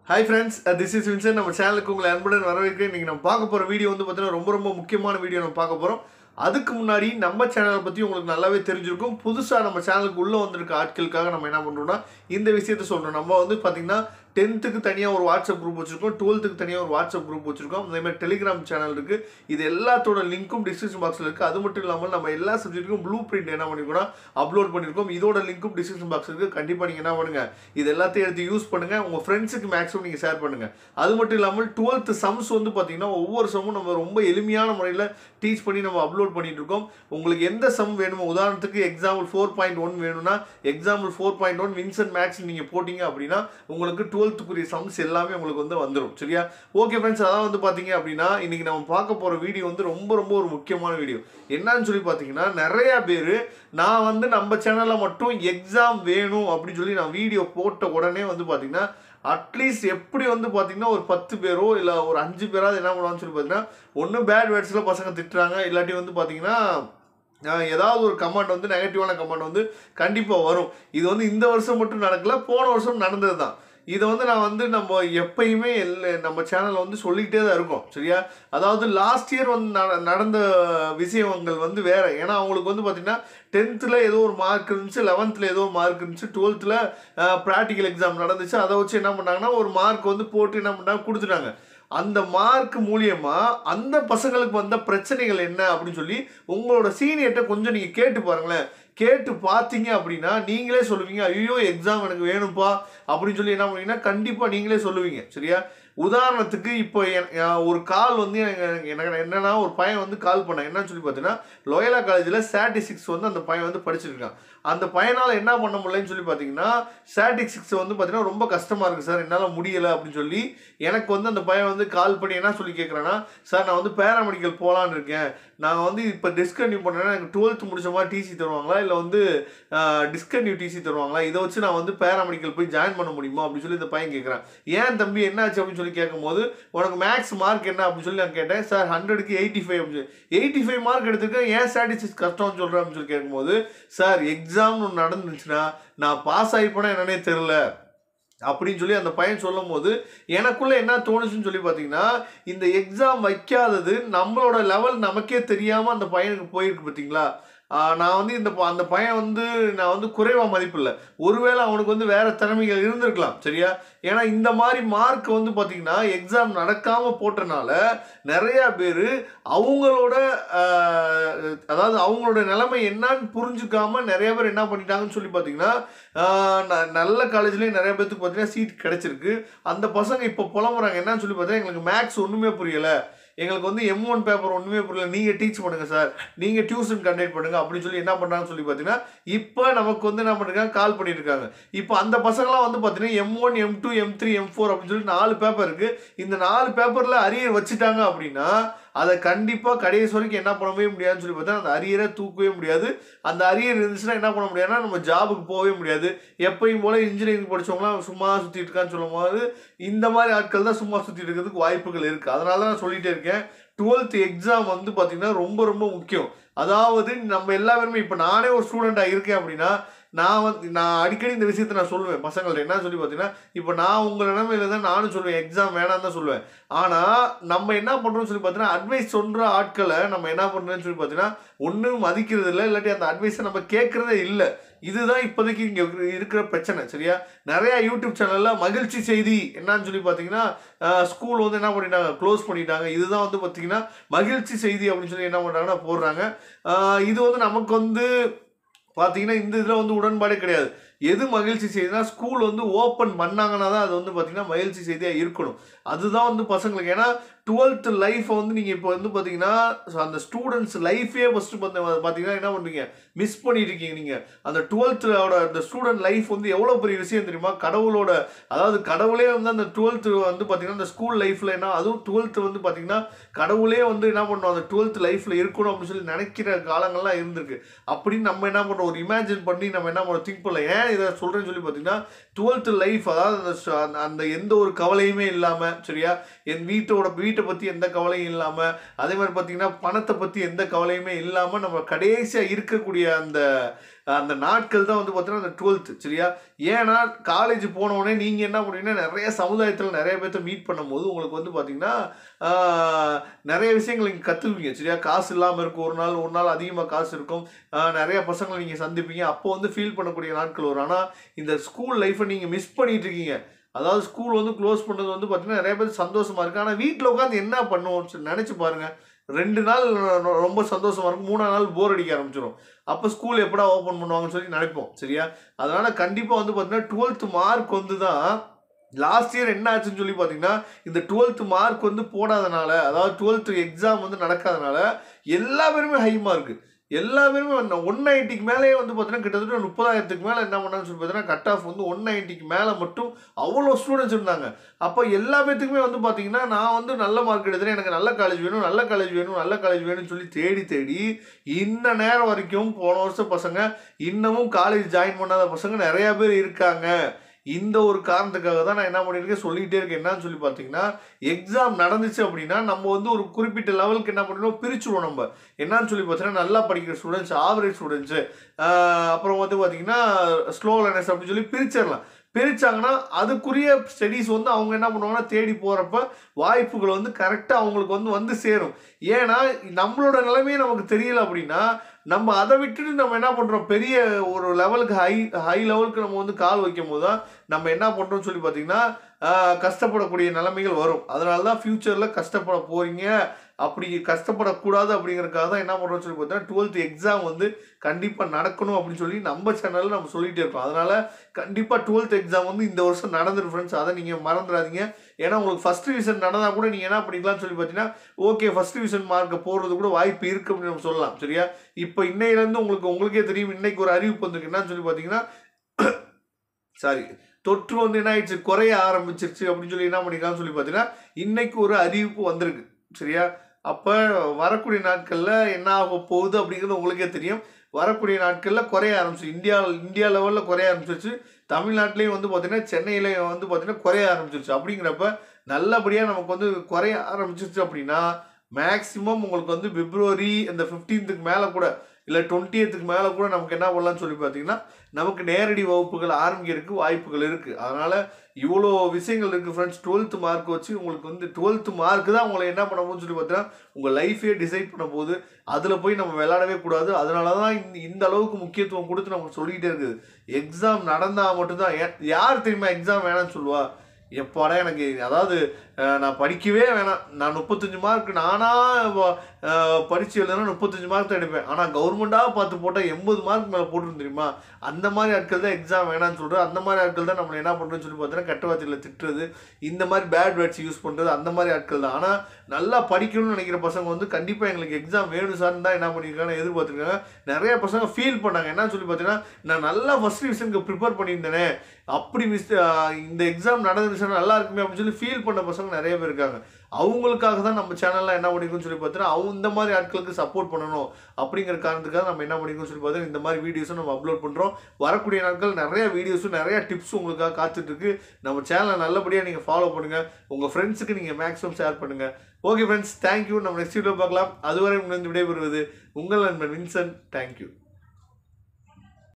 hi friends this is Vinson நம்ம சேனலுக்கு உங்களை அன்புடன் வரவேற்கிறேன் இன்றைக்கி நம்ம பார்க்க போகிற வீடியோ வந்து பார்த்தீங்கன்னா ரொம்ப ரொம்ப முக்கியமான வீடியோ நம்ம பார்க்க போகிறோம் அதுக்கு முன்னாடி நம்ம சேனலை பற்றி உங்களுக்கு நல்லாவே தெரிஞ்சிருக்கும் புதுசாக நம்ம சேனலுக்கு உள்ளே வந்திருக்க ஆட்களுக்காக நம்ம என்ன பண்ணுறோம்னா இந்த விஷயத்த சொல்கிறோம் நம்ம வந்து பார்த்திங்கன்னா டென்த்துக்கு தனியாக ஒரு வாட்ஸ்அப் குரூப் வச்சுருக்கோம் டுவெல்த்துக்கு தனியாக ஒரு வாட்ஸ்அப் குரூப் வச்சுருக்கோம் அதேமாதிரி டெலிகிராம் சேனல் இருக்குது இது எல்லாத்தோட லிங்க்கும் டிஸ்கிரிப்ஷன் பாக்ஸில் இருக்குது அது மட்டும் இல்லாமல் நம்ம எல்லா சப்ஜெக்ட்டுக்கும் ப்ளூ பிரிண்ட் என்ன பண்ணிருக்கோம் அப்லோட் பண்ணியிருக்கோம் இதோட லிங்க்கும் டிஸ்கிரிப்ஷன் பாக்ஸ் இருக்குது கண்டிப்பாக நீங்கள் என்ன பண்ணுங்கள் இது எல்லாத்தையும் எடுத்து யூஸ் பண்ணுங்கள் உங்கள் ஃப்ரெண்ட்ஸுக்கு மேக்ஸிமம் நீங்கள் ஷேர் பண்ணுங்கள் அது மட்டும் இல்லாமல் டுவெல்த்து சம்ஸ் வந்து பார்த்தீங்கன்னா ஒவ்வொரு சம்மும் நம்ம ரொம்ப எளிமையான முறையில் டீச் பண்ணி நம்ம அப்லோட் பண்ணிட்டு இருக்கோம் உங்களுக்கு எந்த சம் வேணுமோ உதாரணத்துக்கு எக்ஸாம்பிள் ஃபோர் பாயிண்ட் ஒன் வேணும்னா example four point one Vinson maths நீங்கள் போட்டிங்க அப்படின்னா உங்களுக்கு டுவெல்த்துக்குரிய சம்ஸ் எல்லாமே உங்களுக்கு வந்து வந்துடும் சரியா ஓகே ஃப்ரெண்ட்ஸ் அதான் வந்து பார்த்தீங்க அப்படின்னா இன்னைக்கு நம்ம பார்க்க போகிற வீடியோ வந்து ரொம்ப ரொம்ப ஒரு முக்கியமான வீடியோ என்னன்னு சொல்லி பார்த்தீங்கன்னா நிறைய பேர் நான் வந்து நம்ம சேனலில் மட்டும் எக்ஸாம் வேணும் அப்படின்னு சொல்லி நான் வீடியோ போட்ட உடனே வந்து பார்த்தீங்கன்னா அட்லீஸ்ட் எப்படி வந்து பார்த்தீங்கன்னா ஒரு பத்து பேரோ இல்லை ஒரு அஞ்சு பேராவது என்ன பண்ணுவாங்கன்னு சொல்லி பார்த்தீங்கன்னா ஒன்று பேட் வேர்ட்ஸில் பசங்க திட்டுறாங்க இல்லாட்டி வந்து பார்த்தீங்கன்னா ஆஹ் ஏதாவது ஒரு கமெண்ட் வந்து நெகட்டிவான கமெண்ட் வந்து கண்டிப்பாக வரும் இது வந்து இந்த வருஷம் மட்டும் நடக்கல போன வருஷம் நடந்தது தான் இதை வந்து நான் வந்து நம்ம எப்பயுமே எல்லா நம்ம சேனலில் வந்து சொல்லிக்கிட்டே தான் இருக்கோம் சரியா அதாவது லாஸ்ட் இயர் வந்து நட- நடந்த விஷயங்கள் வந்து வேற ஏன்னா அவங்களுக்கு வந்து பார்த்தீங்கன்னா டென்த்தில் ஏதோ ஒரு மார்க் இருந்துச்சு லெவன்த்தில் ஏதோ ஒரு மார்க் இருந்துச்சு டுவெல்த்தில் ப்ராக்டிக்கல் எக்ஸாம் நடந்துச்சு அதை வச்சு என்ன பண்ணாங்கன்னா ஒரு மார்க் வந்து போட்டு என்ன பண்ணாங்க கொடுத்துட்டாங்க அந்த மார்க் மூலியமா அந்த பசங்களுக்கு வந்த பிரச்சனைகள் என்ன அப்படின்னு சொல்லி உங்களோட சீனியர்கிட்ட கொஞ்சம் நீங்கள் கேட்டு பாருங்களேன் கேட்டு பார்த்தீங்க அப்படின்னா நீங்களே சொல்லுவீங்க ஐயோ எக்ஸாம் எனக்கு வேணும்ப்பா அப்படின்னு சொல்லி என்ன பண்ணுவீங்கன்னா கண்டிப்பாக நீங்களே சொல்லுவீங்க சரியா உதாரணத்துக்கு இப்போ என்- என் ஒரு கால் வந்து எனக்கு எனக்கு என்னன்னா ஒரு பையன் வந்து கால் பண்ணேன் என்னன்னு சொல்லி பார்த்தீங்கன்னா லோயலா காலேஜில் ஸ்டாட்டிஸ்டிக்ஸ் வந்து அந்த பையன் வந்து படிச்சிருக்கான் அந்த பையனால் என்ன பண்ண முடியலன்னு சொல்லி பார்த்தீங்கன்னா ஸ்டாட்டிஸ்டிக்ஸ் வந்து பார்த்தீங்கன்னா ரொம்ப கஷ்டமாக இருக்குது சார் என்னால் முடியலை அப்படின்னு சொல்லி எனக்கு வந்து அந்த பையன் வந்து கால் பண்ணி என்ன சொல்லி கேட்குறேன்னா சார் நான் வந்து பேராமெடிக்கல் போகலான்னு இருக்கேன் நான் வந்து இப்போ டிஸ்கன்யூ பண்ணேன்னா எனக்கு டுவெல்த் முடிச்ச மாதிரி டிசி தருவாங்களா இல்லை வந்து டிஸ்கன்யூ டிசி தருவாங்களா இதை வச்சு நான் வந்து பேராமெடிக்கல் போய் ஜாயின் பண்ண முடியுமா அப்படின்னு சொல்லி இந்த பையன் கேட்குறான் ஏன் தம்பி என்னாச்சு அப்படின்னு சொல்லி கேட்கும்போது உனக்கு மேக்ஸ் மார்க் என்ன அப்படின்னு சொல்லி நான் கேட்டேன் சார் ஹண்ட்ரடுக்கு எயிட்டி ஃபைவ் அப்படின்னு சொல்லி எயிட்டி ஃபைவ் மார்க் எடுத்திருக்கேன் ஏன் ஸ்டாட்டிஸ்டிக்ஸ் கஷ்டம்னு சொல்கிறேன் அப்படின்னு சொல்லி கேட்கும்போது சார் எக்ஸாம்னு ஒன்று நடந்துச்சுன்னா நான் பாஸ் ஆகி போனால் என்னன்னே தெரில அப்படின்னு சொல்லி அந்த பையன் சொல்லும் போது எனக்குள்ள என்ன தோணுச்சுன்னு சொல்லி பார்த்தீங்கன்னா இந்த எக்ஸாம் வைக்காதது நம்மளோட லெவல் நமக்கே தெரியாமல் அந்த பையனுக்கு போயிருக்கு பார்த்தீங்களா ஆஹ் நான் வந்து இந்த ப- அந்த பையன் வந்து நான் வந்து குறைவாக மதிப்பில்லை ஒருவேளை அவனுக்கு வந்து வேற திறமைகள் இருந்திருக்கலாம் சரியா ஏன்னா இந்த மாதிரி மார்க் வந்து பார்த்தீங்கன்னா எக்ஸாம் நடக்காமல் போட்டனால நிறைய பேர் அவங்களோட ஆஹ், அதாவது அவங்களோட நிலைமை என்னன்னு புரிஞ்சுக்காம நிறைய பேர் என்ன பண்ணிட்டாங்கன்னு சொல்லி பார்த்தீங்கன்னா ஆஹ், ந- நல்ல காலேஜ்லேயும் நிறைய பேர்த்துக்கு பார்த்தீங்கன்னா சீட் கிடைச்சிருக்கு அந்த பசங்க இப்போ புலம்புறாங்க என்னன்னு சொல்லி பார்த்தீங்கன்னா எங்களுக்கு மேக்ஸ் ஒன்றுமே புரியலை எங்களுக்கு வந்து எம் ஒன் பேப்பர் ஒன்றுமே புரியல நீங்கள் டீச் பண்ணுங்க சார் நீங்கள் டியூஷன் கண்டக்ட் பண்ணுங்க அப்படின்னு சொல்லி என்ன பண்ணுறாங்கன்னு சொல்லி பார்த்தீங்கன்னா இப்போ நமக்கு வந்து என்ன பண்ணிருக்காங்க கால் பண்ணியிருக்காங்க இப்போ அந்த பசங்களாம் வந்து பார்த்தீங்கன்னா M one M two M three M four அப்படின்னு சொல்லி நாலு பேப்பர் இருக்குது இந்த நாலு பேப்பரில் அரியர் வச்சுட்டாங்க அப்படின்னா அதை கண்டிப்பாக கடைசி வரைக்கும் என்ன பண்ணவே முடியாதுன்னு சொல்லி பார்த்தா அந்த அரியரை தூக்கவே முடியாது அந்த அரியர் இருந்துச்சுன்னா என்ன பண்ண முடியாதுன்னா நம்ம ஜாபுக்கு போகவே முடியாது எப்பயும் போல இன்ஜினியரிங் படிச்சவங்களாம் சும்மா சுற்றிட்டு இருக்கான்னு சொல்லும் போது இந்த மாதிரி ஆட்கள் தான் சும்மா சுற்றிட்டு இருக்கிறதுக்கு வாய்ப்புகள் இருக்குது அதனால தான் நான் சொல்லிட்டே இருக்கேன் டுவெல்த் எக்ஸாம் வந்து பார்த்திங்கன்னா ரொம்ப ரொம்ப முக்கியம் அதாவது நம்ம எல்லாருமே இப்போ நானே ஒரு ஸ்டூடெண்ட்டாக இருக்கேன் அப்படின்னா நான் வந்து நான் அடிக்கடி இந்த விஷயத்தை நான் சொல்லுவேன் பசங்கள்ட்ட என்ன சொல்லி பார்த்தீங்கன்னா இப்போ நான் உங்கள் நிலைமையில தான் நானும் சொல்லுவேன் எக்ஸாம் வேணாம் தான் சொல்லுவேன் ஆனால் நம்ம என்ன பண்ணுறோம்னு சொல்லி பார்த்தீங்கன்னா அட்வைஸ் சொல்கிற ஆட்களை நம்ம என்ன பண்ணுறோம்னு சொல்லி பார்த்தீங்கன்னா ஒன்றும் மதிக்கிறது இல்லை இல்லாட்டி அந்த அட்வைஸை நம்ம கேட்குறதே இல்லை இதுதான் இப்போதைக்கு இங்கே இருக்கிற பிரச்சனை சரியா நிறைய யூடியூப் சேனலில் மகிழ்ச்சி செய்தி என்னன்னு சொல்லி பார்த்தீங்கன்னா ஸ்கூல் வந்து என்ன பண்ணிட்டாங்க க்ளோஸ் பண்ணிட்டாங்க இதுதான் வந்து பார்த்தீங்கன்னா மகிழ்ச்சி செய்தி அப்படின்னு சொல்லி என்ன பண்ணுறாங்கன்னா போடுறாங்க ஆஹ் இது வந்து நமக்கு வந்து பார்த்தீங்கன்னா இந்த இதில் வந்து உடன்பாடே கிடையாது எது மகிழ்ச்சி செய்தினா ஸ்கூல் வந்து ஓப்பன் பண்ணாங்கன்னா தான் அது வந்து பார்த்தீங்கன்னா மகிழ்ச்சி செய்தியாக இருக்கணும் அதுதான் வந்து பசங்களுக்கு ஏன்னா டுவெல்த் லைஃப்பை வந்து நீங்கள் இப்போ வந்து பார்த்தீங்கன்னா so அந்த ஸ்டூடெண்ட்ஸ் லைஃபே ஃபஸ்ட்டு பார்த்து பார்த்தீங்கன்னா என்ன பண்ணுறீங்க மிஸ் பண்ணிட்டு இருக்கீங்க நீங்கள் அந்த டுவெல்த்தோட அந்த ஸ்டூடெண்ட் லைஃப் வந்து எவ்வளோ பெரிய விஷயம் தெரியுமா கடவுளோட அதாவது கடவுளே வந்து அந்த டுவெல்த்து வந்து பார்த்தீங்கன்னா அந்த ஸ்கூல் லைஃப்பில் என்ன அதுவும் டுவெல்த்து வந்து பார்த்தீங்கன்னா கடவுளே வந்து என்ன பண்ணுவோம் அந்த டுவெல்த் லைஃப்பில் இருக்கணும் அப்படின்னு சொல்லி நினைக்கிற காலங்கள்லாம் இருந்திருக்கு அப்படின்னு நம்ம என்ன பண்ணுறோம் ஒரு இமேஜின் பண்ணி நம்ம என்ன பண்ணுறோம் திங்க் பண்ணல ஏன் இதை சொல்கிறேன்னு சொல்லி பார்த்தீங்கன்னா டுவெல்த்து லைஃப் அதாவது அந்த ச- அந்த- அந்த எந்த ஒரு கவலையுமே இல்லாமல் சரியா என் வீட்டோட வீட்டு வீட்டை பற்றி எந்த கவலையும் இல்லாமல் அதே மாதிரி பார்த்தீங்கன்னா பணத்தை பற்றி எந்த கவலையுமே இல்லாமல் நம்ம கடைசியாக இருக்கக்கூடிய அந்த அந்த நாட்கள் தான் வந்து பார்த்தீங்கன்னா அந்த டுவெல்த்து சரியா ஏன்னா காலேஜ் போனோடனே நீங்கள் என்ன பண்ணுவீங்கன்னா நிறைய சமுதாயத்தில் நிறைய பேர்த்த மீட் பண்ணும்போது உங்களுக்கு வந்து பார்த்தீங்கன்னா ஆஹ், நிறைய விஷயங்கள் நீங்கள் கற்றுக்குவீங்க சரியா காசு இல்லாமல் இருக்கும் ஒரு நாள் ஒரு நாள் அதிகமாக காசு இருக்கும் ஆஹ், நிறைய பசங்களை நீங்கள் சந்திப்பீங்க அப்போ வந்து ஃபீல் பண்ணக்கூடிய நாட்கள் வரும் ஆனால் இந்த ஸ்கூல் லைஃப்பை நீங்கள் மிஸ் பண்ணிட்டு இருக்கீங்க அதாவது ஸ்கூல் வந்து க்ளோஸ் பண்ணது வந்து பார்த்தீங்கன்னா நிறைய பேர் சந்தோஷமா இருக்கு ஆனால் வீட்டில் உட்காந்து என்ன பண்ணுவோம் சொல்லி நினச்சி பாருங்க ரெண்டு நாள் ரொ- ரொம்ப சந்தோஷமா இருக்கும் மூணாவது நாள் போர் அடிக்க ஆரம்பிச்சிடும் அப்போ ஸ்கூல் எப்படா ஓப்பன் பண்ணுவாங்கன்னு சொல்லி நினைப்போம் சரியா அதனால கண்டிப்பாக வந்து பார்த்தீங்கன்னா டுவெல்த் மார்க் வந்து தான் லாஸ்ட் இயர் என்ன ஆச்சுன்னு சொல்லி பார்த்தீங்கன்னா இந்த டுவெல்த் மார்க் வந்து போடாதனால அதாவது டுவெல்த் எக்ஸாம் வந்து நடக்காதனால எல்லா பேருமே ஹை மார்க் எல்லா பேருமே ஒன் நைன்ட்டிக்கு மேலேயே வந்து பார்த்தீங்கன்னா கிட்டத்தட்ட முப்பதாயிரத்துக்கு மேலே என்ன பண்ணாங்கன்னு சொல்லி பார்த்தீங்கன்னா கட் ஆஃப் வந்து ஒன் நைன்ட்டிக்கு மேலே மட்டும் அவ்வளோ ஸ்டூடெண்ட்ஸ் இருந்தாங்க அப்போ எல்லா பேத்துக்குமே வந்து பார்த்தீங்கன்னா நான் வந்து நல்ல மார்க் எடுத்துறேன் எனக்கு நல்ல காலேஜ் வேணும் நல்ல காலேஜ் வேணும் நல்ல காலேஜ் வேணும்னு சொல்லி தேடி தேடி இன்ன நேரம் வரைக்கும் போன வருஷம் பசங்க இன்னமும் காலேஜ் ஜாயின் பண்ணாத பசங்க நிறைய பேர் இருக்காங்க இந்த ஒரு காரணத்துக்காக தான் நான் என்ன பண்ணியிருக்கேன் சொல்லிகிட்டே இருக்கேன் என்னன்னு சொல்லி பார்த்தீங்கன்னா எக்ஸாம் நடந்துச்சு அப்படின்னா நம்ம வந்து ஒரு குறிப்பிட்ட லெவலுக்கு என்ன பண்ணணும் பிரிச்சுருவோம் நம்ம என்னன்னு சொல்லி பார்த்தீங்கன்னா நல்லா படிக்கிற ஸ்டூடெண்ட்ஸ் ஆவரேஜ் ஸ்டூடெண்ட்ஸு அப்புறம் வந்து பார்த்தீங்கன்னா ஸ்லோ லேர்னர்ஸ் அப்படின்னு சொல்லி பிரிச்சிடலாம் பிரிச்சாங்கன்னா அதுக்குரிய ஸ்டடீஸ் வந்து அவங்க என்ன பண்ணுவாங்கன்னா தேடி போகிறப்ப வாய்ப்புகள் வந்து கரெக்டாக அவங்களுக்கு வந்து வந்து சேரும் ஏன்னா நம்மளோட நிலைமையே நமக்கு தெரியல அப்படின்னா நம்ம அதை விட்டுட்டு நம்ம என்ன பண்ணுறோம் பெரிய ஒரு லெவலுக்கு ஹை ஹை லெவலுக்கு நம்ம வந்து கால் வைக்கும் போது தான் நம்ம என்ன பண்ணுறோம்னு சொல்லி பார்த்தீங்கன்னா ஆஹ், கஷ்டப்படக்கூடிய நிலைமைகள் வரும் அதனால தான் ஃப்யூச்சரில் கஷ்டப்பட போகிறீங்க அப்படி கஷ்டப்படக்கூடாது அப்படிங்கறதுக்காக தான் என்ன பண்ணுறோம்னு சொல்லி பார்த்தீங்கன்னா டுவெல்த் எக்ஸாம் வந்து கண்டிப்பாக நடக்கணும் அப்படின்னு சொல்லி நம்ம சேனலில் நம்ம சொல்லிகிட்டே இருக்கோம் அதனால் கண்டிப்பாக டுவெல்த் எக்ஸாம் வந்து இந்த வருஷம் நடந்துரு ஃப்ரெண்ட்ஸ் அதை நீங்கள் மறந்துடாதீங்க ஏன்னா உங்களுக்கு ஃபஸ்ட் டிவிஷன் நடந்தால் கூட நீங்கள் என்ன பண்ணிக்கலாம்னு சொல்லி பார்த்தீங்கன்னா ஓகே ஃபஸ்ட் டிவிஷன் மார்க்கை போடுறது கூட வாய்ப்பு இருக்குது அப்படின்னு நம்ம சொல்லலாம் சரியா இப்போ இன்னையிலேருந்து உங்களுக்கு உங்களுக்கே தெரியும் இன்னைக்கு ஒரு அறிவிப்பு வந்திருக்கு என்னன்னு சொல்லி பார்த்தீங்கன்னா சாரி தொற்று வந்து என்ன ஆயிடுச்சு குறைய ஆரம்பிச்சிருச்சு அப்படின்னு சொல்லி என்ன பண்ணிக்கலாம்னு சொல்லி பார்த்தீங்கன்னா இன்னைக்கு ஒரு அறிவிப்பு வந்திருக்கு சரியா அப்போ வரக்கூடிய நாட்களில் என்ன ஆக போகுது அப்படிங்கிறது உங்களுக்கே தெரியும் வரக்கூடிய நாட்களில் குறைய ஆரம்பிச்சு இந்தியா இந்தியா லெவலில் குறைய ஆரம்பிச்சிருச்சு தமிழ்நாட்டிலையும் வந்து பார்த்தீங்கன்னா சென்னையிலையும் வந்து பார்த்தீங்கன்னா குறைய ஆரம்பிச்சிருச்சு அப்படிங்கிறப்ப நல்லபடியாக நமக்கு வந்து குறைய ஆரம்பிச்சிருச்சு அப்படின்னா மேக்ஸிமம் உங்களுக்கு வந்து பிப்ரவரி இந்த ஃபிஃப்டீன்த்துக்கு மேலே கூட இல்லை டுவெண்ட்டியத்துக்கு மேலே கூட நமக்கு என்ன பண்ணலாம்னு சொல்லி பார்த்தீங்கன்னா நமக்கு நேரடி வகுப்புகள் ஆரம்பிக்கிறதுக்கு வாய்ப்புகள் இருக்குது அதனால் இவ்வளோ விஷயங்கள் இருக்குது ஃப்ரெண்ட்ஸ் டுவெல்த்து மார்க் வச்சு உங்களுக்கு வந்து டுவெல்த்து மார்க் தான் உங்களை என்ன பண்ண போகுதுன்னு சொல்லி பார்த்தீங்கன்னா உங்கள் லைஃபே டிசைட் பண்ண போகுது அதில் போய் நம்ம விளையாடவே கூடாது அதனால தான் இந்த இந்த அளவுக்கு முக்கியத்துவம் கொடுத்து நமக்கு சொல்லிக்கிட்டே இருக்குது எக்ஸாம் நடந்தால் மட்டும்தான் யா- யார் தெரியுமா எக்ஸாம் வேணாம்னு சொல்லுவா எப்பாடா எனக்கு அதாவது அஹ், நான் படிக்கவே வேணாம் நான் முப்பத்தஞ்சு மார்க் நானாக படித்து எழுதுனா முப்பத்தஞ்சு மார்க் தான் எடுப்பேன் ஆனால் கவர்மெண்ட்டாக பார்த்து போட்டால் எண்பது மார்க் மேலே போட்டுரும் தெரியுமா அந்த மாதிரி ஆட்கள் தான் எக்ஸாம் வேணாம்னு சொல்கிறது அந்த மாதிரி ஆட்கள் தான் நம்மளை என்ன பண்ணுறோன்னு சொல்லி பார்த்தீங்கன்னா கெட்ட வார்த்தையில் திட்டுறது இந்த மாதிரி பேட் வேர்ட்ஸ் யூஸ் பண்ணுறது அந்த மாதிரி ஆட்கள் தான் ஆனால் நல்லா படிக்கணும்னு நினைக்கிற பசங்க வந்து கண்டிப்பாக எங்களுக்கு எக்ஸாம் வேணும் சார்னு தான் என்ன பண்ணியிருக்காங்க எதிர்பார்த்துருக்காங்க நிறைய பசங்க ஃபீல் பண்ணாங்க என்ன சொல்லி பார்த்தீங்கன்னா நான் நல்லா ஃபஸ்ட் டிவிஷனுக்கு ப்ரிப்பேர் பண்ணியிருந்தேனே அப்படி மிஸ் இந்த எக்ஸாம் நடந்துருச்சுன்னா நல்லா இருக்குமே அப்படின்னு சொல்லி ஃபீல் பண்ண பசங்க நிறைய பேர் இருக்காங்க அவங்களுக்காக தான் நம்ம சேனலில் என்ன பண்ணிருக்கோம்னு சொல்லி பார்த்தீங்கன்னா அவங்க இந்த மாதிரி ஆட்களுக்கு சப்போர்ட் பண்ணணும் அப்படிங்கிற காரணத்துக்காக நம்ம என்ன பண்ணிருக்கோம்னு சொல்லி பார்த்தீங்கன்னா இந்த மாதிரி வீடியோஸும் நம்ம அப்லோட் பண்ணுறோம் வரக்கூடிய நாட்கள் நிறைய வீடியோஸும் நிறைய டிப்ஸும் உங்களுக்காக காத்துட்டு இருக்கு நம்ம சேனலை நல்லபடியாக நீங்கள் ஃபாலோ பண்ணுங்கள் உங்கள் ஃப்ரெண்ட்ஸுக்கு நீங்கள் மேக்ஸிமம் ஷேர் பண்ணுங்கள் ஓகே ஃப்ரெண்ட்ஸ் தேங்க்யூ நம்ம நெக்ஸ்ட் வீடியோ பார்க்கலாம் அதுவரை உங்களுக்கு விடைபெறுவது உங்கள் நண்பன் வின்சன் தேங்க்யூ